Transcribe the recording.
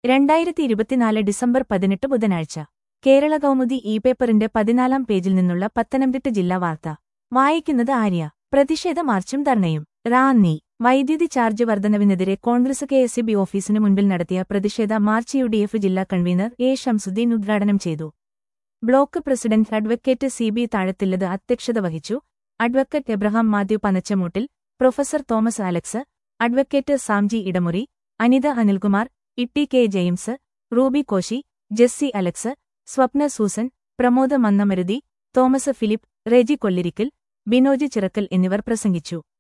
രണ്ടായിരത്തി ഇരുപത്തിനാല് ഡിസംബർ പതിനെട്ട് ബുധനാഴ്ച കേരള കൗമുദി ഇ പേപ്പറിന്റെ പതിനാലാം പേജിൽ നിന്നുള്ള പത്തനംതിട്ട ജില്ലാ വാർത്ത വായിക്കുന്നത് ആര്യ പ്രതിഷേധ മാർച്ചും ധർണയും റാന്നി വൈദ്യുതി ചാർജ് വർധനവിനെതിരെ കോൺഗ്രസ് കെ എസ് ബി ഓഫീസിനു മുൻപിൽ നടത്തിയ പ്രതിഷേധ മാർച്ച് യു ഡി എഫ് ജില്ലാ കൺവീനർ എ ഷംസുദ്ദീൻ ഉദ്ഘാടനം ചെയ്തു block president advocate C B Thazhathillath അധ്യക്ഷത വഹിച്ചു advocate Abraham Mathew Panachamoottil professor Thomas Alex advocate Samji Edamuri Anitha Anilkumar Itty K James Ruby Koshy Jessy Alex Swapna Susan Pramoda Mannamaruthi Thomas Philip Reji Kollirikkal Binoj Chirakkal എന്നിവർ പ്രസംഗിച്ചു